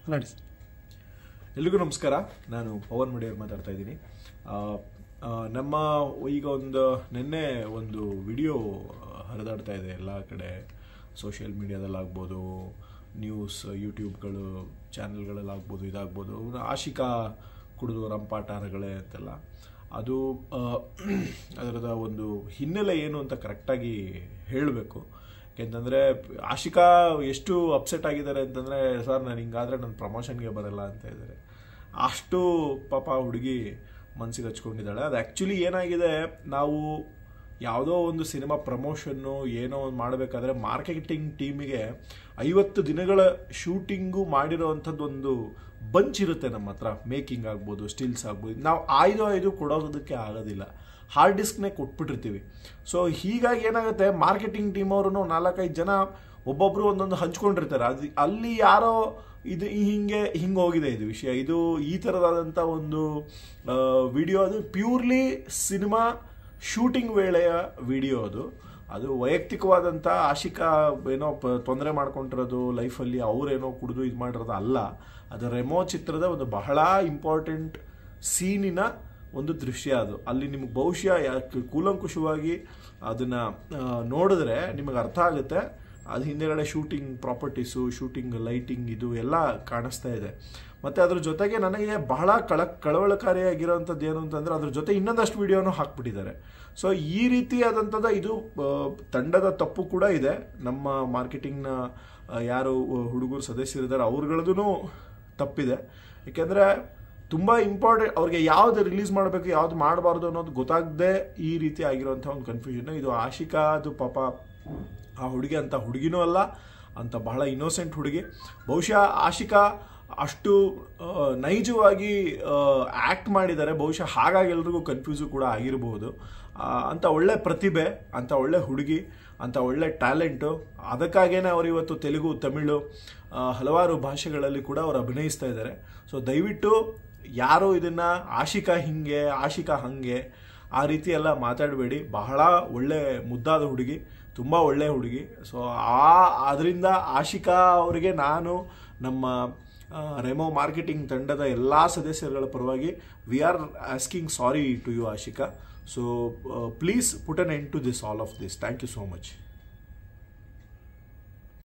ನೋಡಿ ಎಲ್ರಿಗೂ ನಮಸ್ಕಾರ ನಾನು ಪವನ್ ಮಡಿಯವ್ರು ಮಾತಾಡ್ತಾ ಇದ್ದೀನಿ ಆ, ಆ, ನಮ್ಮ ಈಗ ಒಂದು ನಿನ್ನೆ ಒಂದು ವಿಡಿಯೋ ಹರಿದಾಡ್ತಾ ಇದೆ ಎಲ್ಲ ಕಡೆ ಸೋಷಿಯಲ್ ಮೀಡಿಯಾದಲ್ಲಾಗ್ಬೋದು ನ್ಯೂಸ್ ಯೂಟ್ಯೂಬ್ಗಳು ಚಾನೆಲ್ಗಳಲ್ಲಾಗ್ಬೋದು ಇದಾಗ್ಬೋದು ಆಶಿಕಾ ಕುಡಿದು ರಂಪಾಟಾರಗಳೇ ಅಂತೆಲ್ಲ ಅದು ಆ, ಅದರದ ಒಂದು ಹಿನ್ನೆಲೆ ಏನು ಅಂತ ಕರೆಕ್ಟಾಗಿ ಹೇಳಬೇಕು ಯಾಕೆಂತಂದರೆ ಆಶಿಕಾ ಎಷ್ಟು ಅಪ್ಸೆಟ್ ಆಗಿದ್ದಾರೆ ಅಂತಂದರೆ ಸರ್ ನಾನು ಹಿಂಗಾದ್ರೆ ನನ್ನ ಪ್ರಮೋಷನ್ಗೆ ಬರಲ್ಲ ಅಂತ ಇದ್ದಾರೆ ಅಷ್ಟು ಪಾಪ ಹುಡುಗಿ ಮನಸ್ಸಿಗೆ ಹಚ್ಕೊಂಡಿದ್ದಾಳೆ ಅದು ಆ್ಯಕ್ಚುಲಿ ಏನಾಗಿದೆ ನಾವು ಯಾವುದೋ ಒಂದು ಸಿನಿಮಾ ಪ್ರಮೋಷನ್ನು ಏನೋ ಒಂದು ಮಾಡಬೇಕಾದ್ರೆ ಮಾರ್ಕೆಟಿಂಗ್ ಟೀಮಿಗೆ ಐವತ್ತು ದಿನಗಳ ಶೂಟಿಂಗು ಮಾಡಿರೋವಂಥದ್ದು ಒಂದು ಬಂಚ್ ಇರುತ್ತೆ ನಮ್ಮ ಹತ್ರ ಮೇಕಿಂಗ್ ಆಗ್ಬೋದು ಸ್ಟಿಲ್ಸ್ ಆಗ್ಬೋದು ನಾವು ಆಯ್ದು ಆಯ್ದು ಕೊಡೋದಕ್ಕೆ ಆಗೋದಿಲ್ಲ ಹಾರ್ಡ್ ಡಿಸ್ಕ್ನೇ ಕೊಟ್ಬಿಟ್ಟಿರ್ತೀವಿ ಸೊ ಹೀಗಾಗಿ ಏನಾಗುತ್ತೆ ಮಾರ್ಕೆಟಿಂಗ್ ಟೀಮ್ ಅವರು ನಾಲ್ಕೈದು ಜನ ಒಬ್ಬೊಬ್ರು ಒಂದೊಂದು ಹಂಚ್ಕೊಂಡಿರ್ತಾರೆ ಅದು ಅಲ್ಲಿ ಯಾರೋ ಇದು ಹಿಂಗೆ ಹಿಂಗೆ ಹೋಗಿದೆ ಇದು ವಿಷಯ ಇದು ಈ ಥರದಾದಂಥ ಒಂದು ವಿಡಿಯೋ ಅದು ಪ್ಯೂರ್ಲಿ ಸಿನಿಮಾ ಶೂಟಿಂಗ್ ವೇಳೆಯ ವಿಡಿಯೋ ಅದು ಅದು ವೈಯಕ್ತಿಕವಾದಂಥ ಆಶಿಕಾ ಏನೋ ತೊಂದರೆ ಮಾಡ್ಕೊಂಡಿರೋದು ಲೈಫಲ್ಲಿ ಅವರೇನೋ ಕುಡಿದು ಇದು ಮಾಡಿರೋದು ಅಲ್ಲ ಅದು ರೆಮೋ ಚಿತ್ರದ ಒಂದು ಬಹಳ ಇಂಪಾರ್ಟೆಂಟ್ ಸೀನಿನ ಒಂದು ದೃಶ್ಯ ಅದು ಅಲ್ಲಿ ನಿಮ್ಗೆ ಬಹುಶಃ ಯಾಕೆ ಕೂಲಂಕುಷವಾಗಿ ಅದನ್ನ ಆ, ನೋಡಿದ್ರೆ ನಿಮಗೆ ಅರ್ಥ ಆಗುತ್ತೆ ಅದು ಹಿಂದೆಗಡೆ ಶೂಟಿಂಗ್ ಪ್ರಾಪರ್ಟೀಸು ಶೂಟಿಂಗ್ ಲೈಟಿಂಗ್ ಇದು ಎಲ್ಲ ಕಾಣಿಸ್ತಾ ಇದೆ ಮತ್ತು ಅದ್ರ ಜೊತೆಗೆ ನನಗೆ ಬಹಳ ಕಳ ಕಳವಳಕಾರಿಯಾಗಿರೋಂಥದ್ದು ಏನು ಅಂತಂದರೆ ಅದ್ರ ಜೊತೆ ಇನ್ನೊಂದಷ್ಟು ವಿಡಿಯೋನು ಹಾಕ್ಬಿಟ್ಟಿದ್ದಾರೆ ಸೊ ಈ ರೀತಿಯಾದಂಥದ್ದು ಇದು ಆ, ತಂಡದ ತಪ್ಪು ಕೂಡ ಇದೆ ನಮ್ಮ ಮಾರ್ಕೆಟಿಂಗ್ನ ಆ, ಯಾರು ಹುಡುಗರು ಸದಸ್ಯರಿದ್ದಾರೆ ಅವ್ರಗಳದ್ದು ತಪ್ಪಿದೆ ಯಾಕೆಂದರೆ ತುಂಬ ಇಂಪಾರ್ಟೆಂಟ್ ಅವ್ರಿಗೆ ಯಾವ್ದು ರಿಲೀಸ್ ಮಾಡಬೇಕು ಯಾವ್ದು ಮಾಡಬಾರ್ದು ಅನ್ನೋದು ಗೊತ್ತಾಗದೆ ಈ ರೀತಿ ಆಗಿರುವಂಥ ಒಂದು ಕನ್ಫ್ಯೂಷನ್ ಇದು ಆಶಿಕಾ ಅದು ಪಾಪ ಆ ಹುಡುಗಿ ಅಂತ ಹುಡುಗಿನೂ ಅಲ್ಲ ಅಂತ ಬಹಳ ಇನ್ನೋಸೆಂಟ್ ಹುಡುಗಿ ಬಹುಶಃ ಆಶಿಕಾ ಅಷ್ಟು ಆ, ನೈಜವಾಗಿ ಆ್ಯಕ್ಟ್ ಮಾಡಿದ್ದಾರೆ ಬಹುಶಃ ಹಾಗಾಗಿ ಎಲ್ರಿಗೂ ಕನ್ಫ್ಯೂಸು ಕೂಡ ಆಗಿರಬಹುದು ಆ, ಅಂತ ಒಳ್ಳೆ ಪ್ರತಿಭೆ ಅಂತ ಒಳ್ಳೆ ಹುಡುಗಿ ಅಂತ ಒಳ್ಳೆ ಟ್ಯಾಲೆಂಟು ಅದಕ್ಕಾಗೇನೆ ಅವರು ಇವತ್ತು ತೆಲುಗು ತಮಿಳು ಆ, ಹಲವಾರು ಭಾಷೆಗಳಲ್ಲಿ ಕೂಡ ಅವರು ಅಭಿನಯಿಸ್ತಾ ಇದ್ದಾರೆ ಸೊ ದಯವಿಟ್ಟು ಯಾರು ಇದನ್ನ ಆಶಿಕಾ ಹಿಂಗೆ ಆಶಿಕಾ ಹಂಗೆ ಆ ರೀತಿ ಎಲ್ಲ ಮಾತಾಡಬೇಡಿ ಬಹಳ ಒಳ್ಳೆ ಮುದ್ದಾದ ಹುಡುಗಿ ತುಂಬ ಒಳ್ಳೆ ಹುಡುಗಿ ಸೊ ಆ ಅದರಿಂದ ಆಶಿಕಾ ಅವರಿಗೆ ನಾನು ನಮ್ಮ ಆ, ರೆಮೋ ಮಾರ್ಕೆಟಿಂಗ್ ತಂಡದ ಎಲ್ಲ ಸದಸ್ಯರುಗಳ ಪರವಾಗಿ we are asking sorry to you Ashika so please put an end to this all of this thank you so much